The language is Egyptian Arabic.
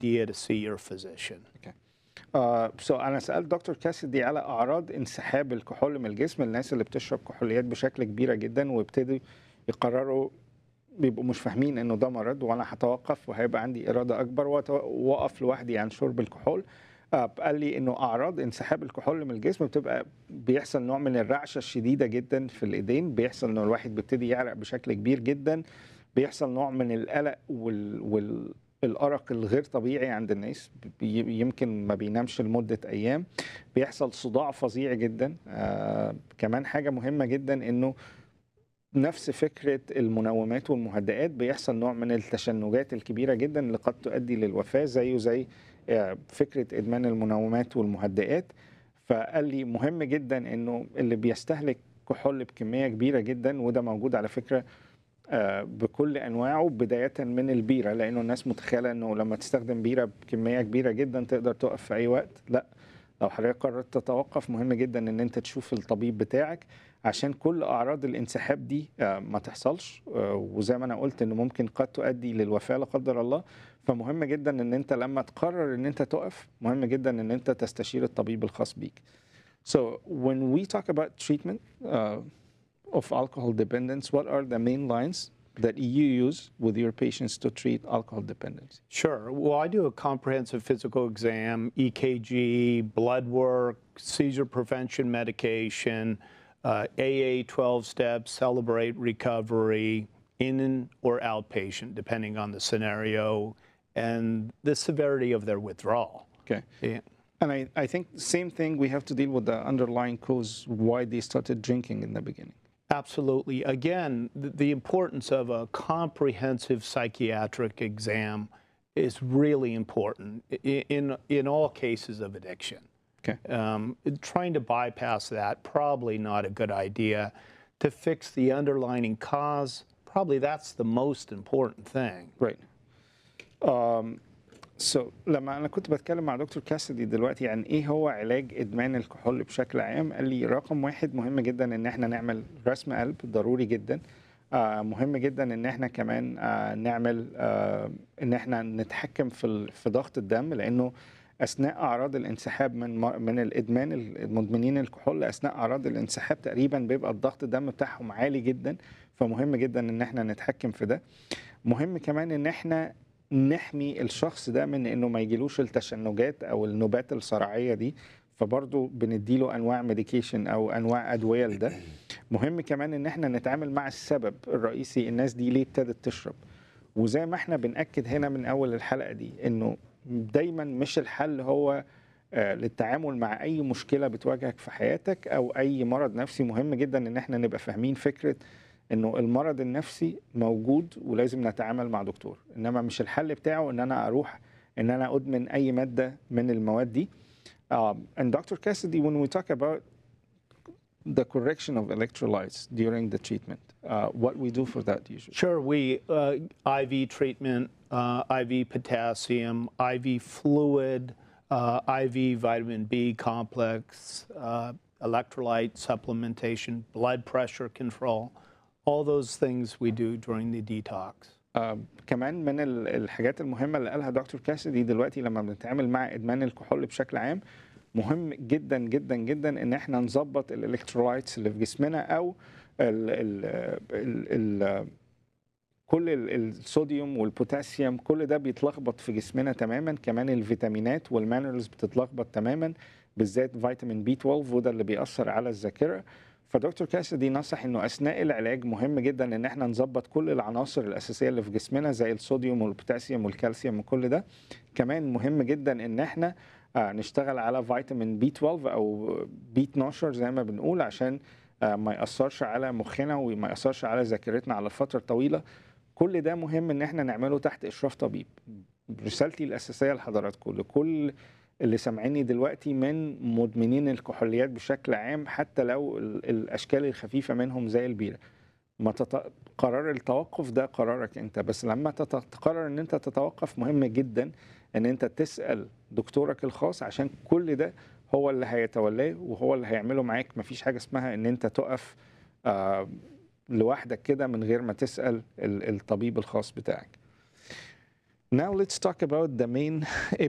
idea to see your physician. آه سو انا سالت دكتور كاسدي على اعراض انسحاب الكحول من الجسم الناس اللي بتشرب كحوليات بشكل كبيره جدا وابتدوا يقرروا بيبقوا مش فاهمين انه ده مرض وانا هتوقف وهيبقى عندي اراده اكبر واقف لوحدي عن شرب الكحول آه قال لي انه اعراض انسحاب الكحول من الجسم بتبقى بيحصل نوع من الرعشه الشديده جدا في الايدين بيحصل انه الواحد بيبتدي يعرق بشكل كبير جدا بيحصل نوع من القلق وال, وال الارق الغير طبيعي عند الناس بي- يمكن ما بينامش لمده ايام بيحصل صداع فظيع جدا آه كمان حاجه مهمه جدا انه نفس فكره المنومات والمهدئات بيحصل نوع من التشنجات الكبيره جدا اللي قد تؤدي للوفاه زيه زي آه، فكره ادمان المنومات والمهدئات فقال لي مهم جدا انه اللي بيستهلك كحول بكميه كبيره جدا وده موجود على فكره آه، بكل انواعه بدايه من البيره لانه الناس متخيله انه لما تستخدم بيره بكميه كبيره جدا تقدر تقف في اي وقت لا لو حضرتك قررت تتوقف مهم جدا ان انت تشوف الطبيب بتاعك عشان كل اعراض الانسحاب دي آه، ما تحصلش آه، وزي ما انا قلت انه ممكن قد تؤدي للوفاه لا قدر الله فمهم جدا ان انت لما تقرر ان انت تقف مهم جدا ان انت تستشير الطبيب الخاص بيك. So when we talk about treatment uh, of alcohol dependence, what are the main lines that you use with your patients to treat alcohol dependence? Sure. Well, I do a comprehensive physical exam, EKG, blood work, seizure prevention medication, uh, AA 12 steps, celebrate recovery, in or outpatient, depending on the scenario and the severity of their withdrawal. Okay. Yeah. And I, I think same thing we have to deal with the underlying cause why they started drinking in the beginning. Absolutely. Again, the, the importance of a comprehensive psychiatric exam is really important i- in, in all cases of addiction. Okay. Um, trying to bypass that, probably not a good idea. To fix the underlying cause, probably that's the most important thing. Right. Um, so لما انا كنت بتكلم مع دكتور كاسدي دلوقتي عن ايه هو علاج ادمان الكحول بشكل عام قال لي رقم واحد مهم جدا ان احنا نعمل رسم قلب ضروري جدا آه مهم جدا ان احنا كمان آه نعمل آه ان احنا نتحكم في ال- في ضغط الدم لانه اثناء اعراض الانسحاب من م- من الادمان المدمنين الكحول اثناء اعراض الانسحاب تقريبا بيبقى الضغط الدم بتاعهم عالي جدا فمهم جدا ان احنا نتحكم في ده مهم كمان ان احنا نحمي الشخص ده من انه ما يجيلوش التشنجات او النوبات الصرعيه دي فبرضه بنديله انواع ميديكيشن او انواع ادويه لده مهم كمان ان احنا نتعامل مع السبب الرئيسي الناس دي ليه ابتدت تشرب وزي ما احنا بنأكد هنا من اول الحلقه دي انه دايما مش الحل هو آه، للتعامل مع اي مشكله بتواجهك في حياتك او اي مرض نفسي مهم جدا ان احنا نبقى فاهمين فكره انه المرض النفسي موجود ولازم نتعامل مع دكتور انما مش الحل بتاعه ان انا اروح ان انا ادمن اي ماده من المواد دي um, and Dr. Cassidy when we talk about the correction of electrolytes during the treatment uh, what we do for that usually Sure, we uh, IV treatment, uh, IV potassium, IV fluid, uh, IV vitamin B complex, uh, electrolyte supplementation, blood pressure control, all those things we do during the detox. آه، كمان من ال- الحاجات المهمه اللي قالها دكتور كاسدي دلوقتي لما بنتعامل مع ادمان الكحول بشكل عام مهم جدا جدا جدا ان احنا نظبط الالكترولايتس اللي في جسمنا او ال ال ال ال كل ال- الصوديوم والبوتاسيوم كل ده بيتلخبط في جسمنا تماما كمان الفيتامينات والمينرالز بتتلخبط تماما بالذات فيتامين بي 12 وده اللي بيأثر على الذاكره فدكتور كاسدي نصح انه اثناء العلاج مهم جدا ان احنا نظبط كل العناصر الاساسيه اللي في جسمنا زي الصوديوم والبوتاسيوم والكالسيوم وكل ده كمان مهم جدا ان احنا آه، نشتغل على فيتامين بي 12 او بي 12 زي ما بنقول عشان آه، ما ياثرش على مخنا وما ياثرش على ذاكرتنا على فتره طويله كل ده مهم ان احنا نعمله تحت اشراف طبيب رسالتي الاساسيه لحضراتكم لكل اللي سامعيني دلوقتي من مدمنين الكحوليات بشكل عام حتى لو ال- الاشكال الخفيفه منهم زي البيره ما تط... قرار التوقف ده قرارك انت بس لما تت... تقرر ان انت تتوقف مهم جدا ان انت تسال دكتورك الخاص عشان كل ده هو اللي هيتولاه وهو اللي هيعمله معاك مفيش حاجه اسمها ان انت تقف آه لوحدك كده من غير ما تسال ال- الطبيب الخاص بتاعك Now let's talk about the main